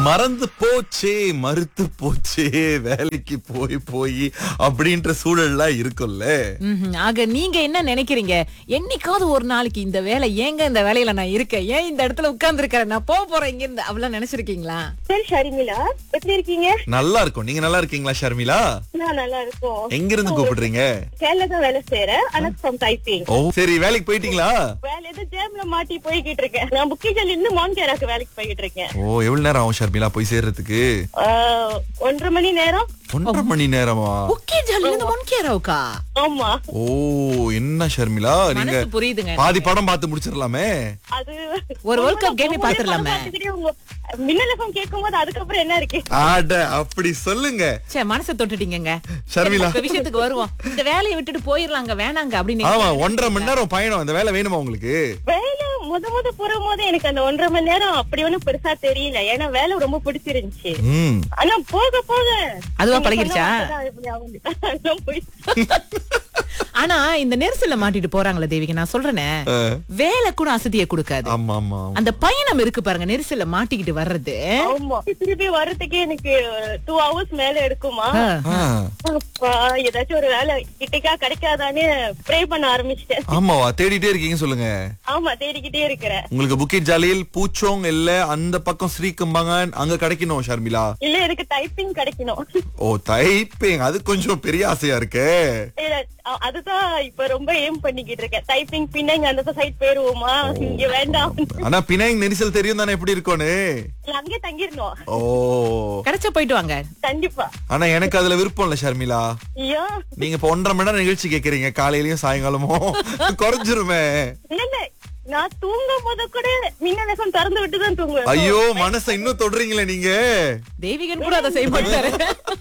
மறந்து போச்சே மறுத்து போச்சே வேலைக்கு போய் போய் அப்படின்ற சூழல்லாம் இருக்கும்ல ம்ஹும். ஆக நீங்க என்ன நினைக்கிறீங்க என்னைக்காவது ஒரு நாளைக்கு இந்த வேலை ஏங்க இந்த வேலையில நான் இருக்கேன் ஏன் இந்த இடத்துல உட்கார்ந்து இருக்கேன் நான் போக போறேன் இங்க இருந்து அவ்வளவு நினைச்சிருக்கீங்களா சரி ஷர்மிளா எப்படி இருக்கீங்க நல்லா இருக்கும் நீங்க நல்லா இருக்கீங்களா ஷர்மிளா நான் நல்லா இருக்கோம் எங்க இருந்து கூப்பிடுறீங்க கேரளா தான் வேலை செய்யறேன் ஆனா ஃப்ரம் டைப்பிங் ஓ சரி வேலைக்கு போயிட்டீங்களா வேலை எது ஜேம்ல மாட்டி போய்கிட்டு இருக்கேன் நான் புக்கிஜல் இருந்து மான்கேராக்கு வேலைக்கு போய்கிட்டு இருக்கேன் ஓ எவ்வளவு நேரம் ஆகும் ஷர்மிளா போய் சேர்றதுக்கு ஆஹ், ஒன்றரை மணி நேரம் ஒன்றரை மணி நேரமா ஓகே ஜாலில இருந்து மொன்கேராவுக்கா ஆமா ஓ என்ன ஷர்மிளா நீங்க மனசு புரியுதுங்க பாதி படம் பார்த்து முடிச்சிடலாமே அது ஒரு World Cup game ஏ பாத்துடலாமே. பார்த்துக்கிட்டே உங்க மின்னலகம் கேட்கும் போது அதுக்கப்புறம் என்ன இருக்கு ஆட அப்படி சொல்லுங்க சே மனசை தொட்டுட்டீங்கங்க ஷர்மிளா இப்ப விஷயத்துக்கு வருவோம் இந்த வேலையை விட்டுட்டு போயிடலாங்க வேணாங்க அப்படின்னு ஆமா ஒன்றரை மணி நேரம் பயணம் அந்த வேலை வேணுமா உங்களுக்கு வேலை முத முத போகும் போது எனக்கு அந்த ஒன்றரை மணி நேரம் அப்படி ஒண்ணும் பெருசா தெரியல ஏன்னா வேலை ரொம்ப பிடிச்சிருந்துச்சு ம் ஆனா போக போக அதுவா நீங்க பழகிடுச்சா? சொன்ன மாதிரிதான் இப்படி ஆகுது. அதெல்லாம் போய் ஆனா இந்த நெரிசல்ல மாட்டிட்டு போறாங்களே தேவிக்கு நான் சொல்றேனே அஹ், வேலை கூட அசதியை கொடுக்காது ஆமா ஆமா அந்த பயணம் இருக்கு பாருங்க நெரிசல்ல மாட்டிக்கிட்டு வர்றது ஆமா திருப்பி வர்றதுக்கே எனக்கு டூ ஹவர்ஸ் மேல எடுக்குமா ஆ. ஆ, அப்பா, ஏதாச்சும் ஒரு வேலை கிட்டக்கா கிடைக்காதான்னு ப்ரே பண்ண ஆரம்பிச்சிட்டேன் ஆமாவா தேடிட்டே இருக்கீங்க சொல்லுங்க ஆமா தேடிக்கிட்டே இருக்கிறேன் உங்களுக்கு புக்கிட் ஜாலியில் பூச்சோங் இல்ல அந்த பக்கம் ஸ்ரீகம்பாங்க அங்க கிடைக்கணும் ஷர்மிளா இல்ல எனக்கு டைப்பிங் கிடைக்கணும் ஓ டைப்பிங் அது கொஞ்சம் பெரிய ஆசையா இருக்கே இல்ல, அ- அதுதான் இப்ப ரொம்ப ஏம் பண்ணிக்கிட்டு இருக்கேன் டைப்பிங் பின்ன இங்க அந்த சைட் போயிருவோமா இங்க வேண்டாம் ஆனா பினாங் நெரிசல் தெரியும் தானே எப்படி இருக்கும்னு இல்ல, அங்கேயே தங்கிடணும் ஓ கிடைச்சா போயிட்டு வாங்க கண்டிப்பா ஆனா எனக்கு அதுல விருப்பம் இல்ல ஷர்மிளா ஐயோ நீங்க இப்ப ஒன்றரை மணி நேரம் நிகழ்ச்சி கேக்குறீங்க காலையிலயும் சாயங்காலமும் குறைஞ்சிருமே இல்ல இல்ல நான் தூங்கும் போது கூட மின்னலகம் திறந்து விட்டு தான் தூங்குவேன் ஐயோ மனசை இன்னும் தொடுறீங்களே நீங்க தெய்வீகன் கூட அதை செய்ய மாட்டாரு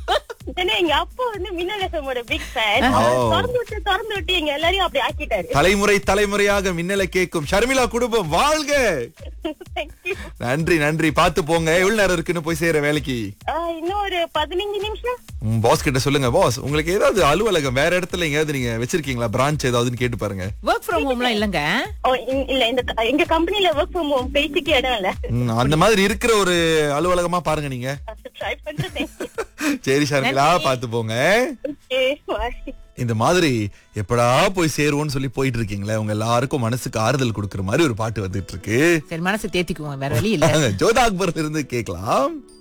ஏன்னா எங்க அப்பா வந்து மின்னலகமோட பிக் ஃபேன் ஓ. திறந்து விட்டு திறந்து விட்டு எங்க எல்லாரையும் அப்படி ஆக்கிட்டாரு தலைமுறை தலைமுறையாக மின்னலை கேட்கும் ஷர்மிளா குடும்பம் வாழ்க தேங்க்யூ நன்றி நன்றி பாத்து போங்க எவ்வளவு நேரம் இருக்குன்னு போய் செய்யற வேலைக்கு இன்னும் ஒரு பதினஞ்சு நிமிஷம் பாஸ் கிட்ட சொல்லுங்க பாஸ் உங்களுக்கு ஏதாவது அலுவலகம் வேற இடத்துல எங்கேயாவது நீங்க வச்சிருக்கீங்களா பிரான்ச் ஏதாவதுன்னு கேட்டு பாருங்க ஒர்க் ஃப்ரம் ஹோம்லாம் இல்லங்க ஓ, இ- இல்ல இந்த க- எங்க கம்பெனில ஒர்க் ஃப்ரம் ஹோம் பேச்சுக்கு இடம் இல்ல ம், அந்த மாதிரி இருக்கிற ஒரு அலுவலகமா பாருங்க நீங்க ட்ரை பண்றேன் சரி ஷர்மிளா பாத்து போங்க ஓகே பாய் இந்த மாதிரி எப்படா போய் சேருவோம்னு சொல்லி போயிட்டு இருக்கீங்களே உங்க எல்லாருக்கும் மனசுக்கு ஆறுதல் கொடுக்கிற மாதிரி ஒரு பாட்டு வந்துட்டு இருக்கு சரி மனசை தேத்திக்குவோம் வேற வழி இல்ல ஜோதா அக்பர்ல இருந்து கேட்கலாம்